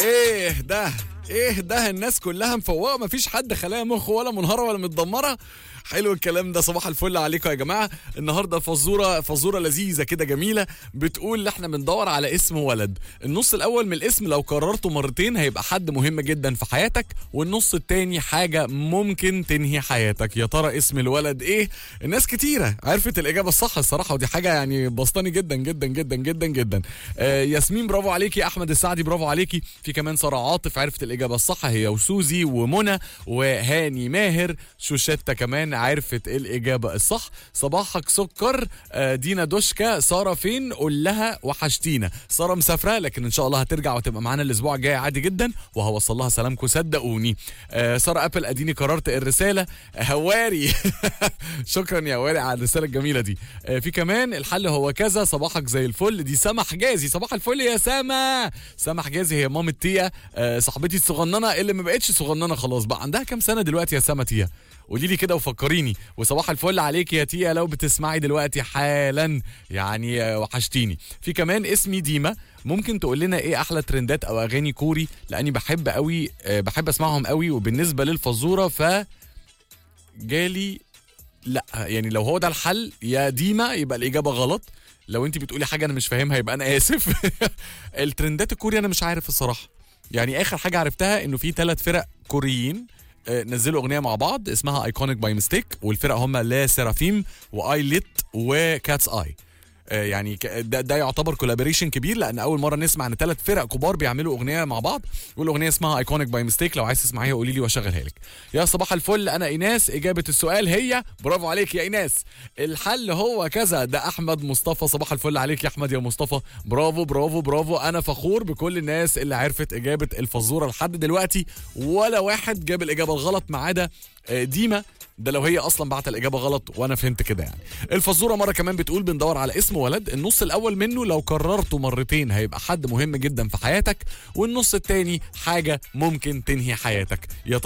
ايه ده ايه ده الناس كلها مفوقه مفيش حد خلايا مخ ولا منهاره ولا متدمره حلو الكلام ده صباح الفل عليكم يا جماعه النهارده فزوره فزوره لذيذه كده جميله بتقول احنا بندور على اسم ولد النص الاول من الاسم لو كررته مرتين هيبقى حد مهم جدا في حياتك والنص التاني حاجه ممكن تنهي حياتك يا ترى اسم الولد ايه الناس كتيره عرفت الاجابه الصح الصراحه ودي حاجه يعني بسطاني جدا جدا جدا جدا جدا آه ياسمين برافو عليكي احمد السعدي برافو عليكي في كمان ساره عاطف عرفت الاجابه الصح هي وسوزي ومنى وهاني ماهر شوشتة كمان عرفت الاجابه الصح صباحك سكر آه دينا دوشكا ساره فين قول لها وحشتينا ساره مسافره لكن ان شاء الله هترجع وتبقى معانا الاسبوع الجاي عادي جدا وهوصل لها سلامكم صدقوني آه ساره ابل اديني قررت الرساله هواري شكرا يا هواري على الرساله الجميله دي آه في كمان الحل هو كذا صباحك زي الفل دي سما حجازي صباح الفل يا سما سما حجازي هي مامة تيا آه صاحبتي الصغننه اللي ما بقتش صغننه خلاص بقى عندها كام سنه دلوقتي يا سما تيا قولي لي كده وفكريني وصباح الفل عليك يا تيا لو بتسمعي دلوقتي حالا يعني آه، وحشتيني في كمان اسمي ديما ممكن تقول لنا ايه احلى ترندات او اغاني كوري لاني بحب قوي آه، بحب اسمعهم قوي وبالنسبه للفزوره ف جالي لا يعني لو هو ده الحل يا ديما يبقى الاجابه غلط لو انت بتقولي حاجه انا مش فاهمها يبقى انا اسف الترندات الكوري انا مش عارف الصراحه يعني اخر حاجه عرفتها انه في ثلاث فرق كوريين آه، نزلوا اغنيه مع بعض اسمها ايكونيك باي ميستيك والفرق هم لا سيرافيم واي ليت وكاتس اي آه، يعني ك- ده, ده يعتبر كولابوريشن كبير لان اول مره نسمع ان ثلاث فرق كبار بيعملوا اغنيه مع بعض والاغنيه اسمها ايكونيك باي ميستيك لو عايز تسمعيها قولي لي واشغلها لك يا صباح الفل انا ايناس اجابه السؤال هي برافو عليك يا ايناس الحل هو كذا ده احمد مصطفى صباح الفل عليك يا احمد يا مصطفى برافو برافو برافو انا فخور بكل الناس اللي عرفت اجابه الفزوره لحد دلوقتي ولا واحد جاب الاجابه الغلط ما عدا آه، ديما ده لو هي اصلا بعت الاجابه غلط وانا فهمت كده يعني الفزوره مره كمان بتقول بندور على اسم ولد النص الاول منه لو كررته مرتين هيبقى حد مهم جدا في حياتك والنص التاني حاجه ممكن تنهي حياتك يا